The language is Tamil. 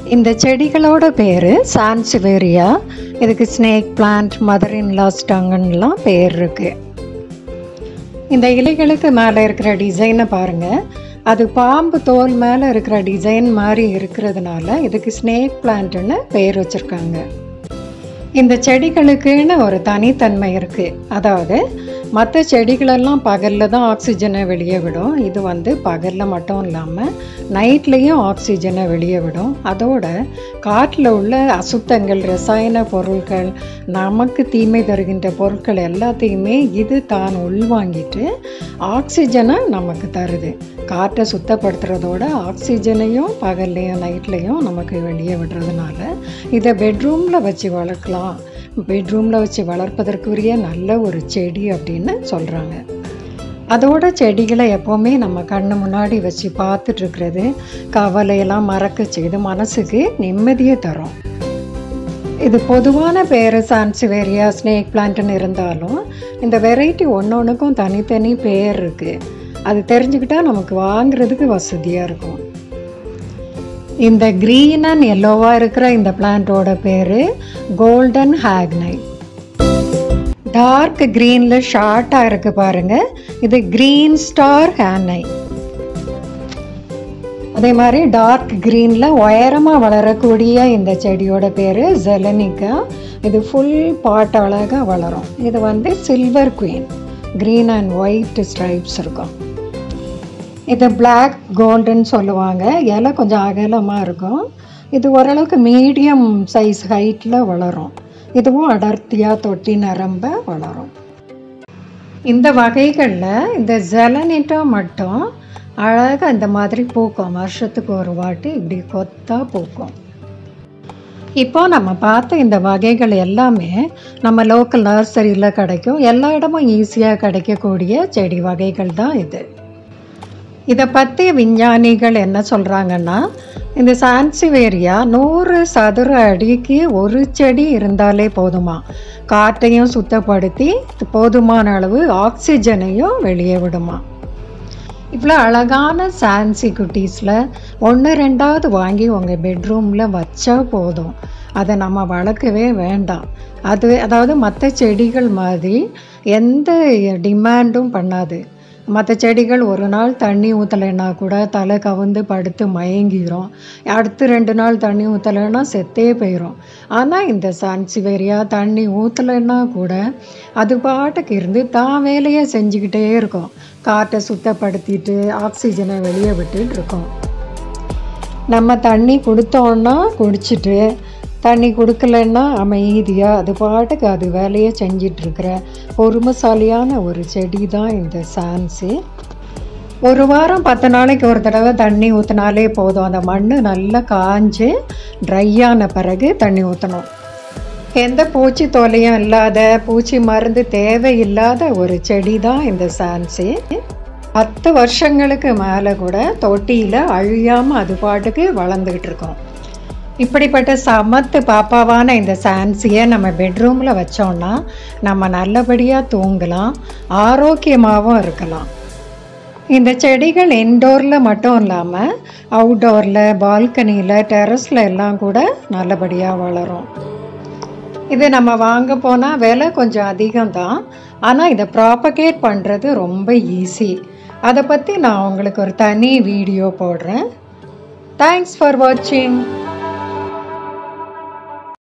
இந்த செடிகளோட பேர் சான்சிவேரியா இதுக்கு snake plant mother in law ஸ்டங்கன்லாம் பேர் இருக்கு இந்த இலைகளுக்கு மேலே இருக்கிற டிசைனை பாருங்க அது பாம்பு தோல் மேலே இருக்கிற டிசைன் மாதிரி இருக்கிறதுனால இதுக்கு ஸ்னேக் பிளான்ட்னு பேர் வச்சுருக்காங்க இந்த செடிகளுக்குன்னு ஒரு தனித்தன்மை இருக்குது அதாவது மற்ற செடிகளெல்லாம் பகலில் தான் ஆக்சிஜனை வெளியே விடும் இது வந்து பகலில் மட்டும் இல்லாமல் நைட்லேயும் ஆக்சிஜனை வெளியே விடும் அதோட காற்றில் உள்ள அசுத்தங்கள் ரசாயன பொருட்கள் நமக்கு தீமை தருகின்ற பொருட்கள் எல்லாத்தையுமே இது தான் உள்வாங்கிட்டு ஆக்சிஜனை நமக்கு தருது காற்றை சுத்தப்படுத்துறதோட ஆக்சிஜனையும் பகல்லையும் நைட்லேயும் நமக்கு வெளியே விடுறதுனால இதை பெட்ரூமில் வச்சு வளர்க்கலாம் பெட்ரூமில் வச்சு வளர்ப்பதற்குரிய நல்ல ஒரு செடி அப்படின்னு சொல்கிறாங்க அதோட செடிகளை எப்போவுமே நம்ம கண்ணு முன்னாடி வச்சு பார்த்துட்டு இருக்கிறது கவலையெல்லாம் மறக்க செய்து மனசுக்கு நிம்மதியை தரும் இது பொதுவான பேர் சான்சிவேரியா ஸ்னேக் பிளான்ட்னு இருந்தாலும் இந்த வெரைட்டி ஒன்று ஒன்றுக்கும் தனித்தனி பேர் இருக்குது அது தெரிஞ்சுக்கிட்டா நமக்கு வாங்குறதுக்கு வசதியாக இருக்கும் இந்த க்ரீன் அண்ட் எல்லோவாக இருக்கிற இந்த பிளான்ட்டோட பேர் கோல்டன் ஹேக்னை டார்க் க்ரீனில் ஷார்ட்டாக இருக்கு பாருங்க இது க்ரீன் ஸ்டார் ஹேனை அதே மாதிரி டார்க் க்ரீனில் உயரமாக வளரக்கூடிய இந்த செடியோட பேர் ஜெலனிக்கா இது ஃபுல் பாட் அழகாக வளரும் இது வந்து silver queen green and white stripes இருக்கும் இது பிளாக் கோல்டுன்னு சொல்லுவாங்க இலை கொஞ்சம் அகலமாக இருக்கும் இது ஓரளவுக்கு மீடியம் சைஸ் ஹைட்டில் வளரும் இதுவும் அடர்த்தியாக தொட்டி நிரம்ப வளரும் இந்த வகைகளில் இந்த ஜெலனிட்டோ மட்டும் அழகாக இந்த மாதிரி பூக்கும் வருஷத்துக்கு ஒரு வாட்டி இப்படி கொத்தா பூக்கும் இப்போ நம்ம பார்த்த இந்த வகைகள் எல்லாமே நம்ம லோக்கல் நர்சரியில் கிடைக்கும் எல்லா இடமும் ஈஸியாக கிடைக்கக்கூடிய செடி வகைகள் தான் இது இதை பற்றி விஞ்ஞானிகள் என்ன சொல்கிறாங்கன்னா இந்த சான்சிவேரியா நூறு சதுர அடிக்கு ஒரு செடி இருந்தாலே போதுமா காற்றையும் சுத்தப்படுத்தி போதுமான அளவு ஆக்சிஜனையும் வெளியே விடுமா இவ்வளோ அழகான சான்சி குட்டீஸில் ஒன்று ரெண்டாவது வாங்கி உங்கள் பெட்ரூமில் வச்சா போதும் அதை நம்ம வளர்க்கவே வேண்டாம் அது அதாவது மற்ற செடிகள் மாதிரி எந்த டிமாண்டும் பண்ணாது மற்ற செடிகள் ஒரு நாள் தண்ணி ஊற்றலைன்னா கூட தலை கவுந்து படுத்து மயங்கிரும் அடுத்து ரெண்டு நாள் தண்ணி ஊற்றலைன்னா செத்தே போயிடும் ஆனால் இந்த சான்சிவேரியா தண்ணி ஊற்றலைன்னா கூட அது பாட்டுக்கு இருந்து தான் வேலையை செஞ்சுக்கிட்டே இருக்கும் காற்றை சுத்தப்படுத்திட்டு ஆக்சிஜனை வெளியே விட்டுட்டு இருக்கோம் நம்ம தண்ணி கொடுத்தோன்னா குடிச்சிட்டு தண்ணி கொடுக்கலன்னா அமைதியாக அது பாட்டுக்கு அது வேலையை செஞ்சிட்ருக்கிற பொறுமைசாலியான ஒரு செடி தான் இந்த சான்ஸு ஒரு வாரம் பத்து நாளைக்கு ஒரு தடவை தண்ணி ஊற்றினாலே போதும் அந்த மண் நல்லா காஞ்சு ட்ரையான பிறகு தண்ணி ஊற்றணும் எந்த பூச்சி தொல்லையும் இல்லாத பூச்சி மருந்து தேவையில்லாத ஒரு செடி தான் இந்த சான்ஸு பத்து வருஷங்களுக்கு மேலே கூட தொட்டியில் அழியாமல் அது பாட்டுக்கு வளர்ந்துக்கிட்டு இருக்கோம் இப்படிப்பட்ட சமத்து பாப்பாவான இந்த சான்சியை நம்ம பெட்ரூமில் வச்சோன்னா நம்ம நல்லபடியாக தூங்கலாம் ஆரோக்கியமாகவும் இருக்கலாம் இந்த செடிகள் இன்டோரில் மட்டும் இல்லாமல் அவுட்டோரில் பால்கனியில் டெரஸில் எல்லாம் கூட நல்லபடியாக வளரும் இது நம்ம வாங்க போனால் விலை கொஞ்சம் அதிகம்தான் ஆனால் இதை ப்ராப்பகேட் பண்ணுறது ரொம்ப ஈஸி அதை பற்றி நான் உங்களுக்கு ஒரு தனி வீடியோ போடுறேன் தேங்க்ஸ் ஃபார் வாட்சிங்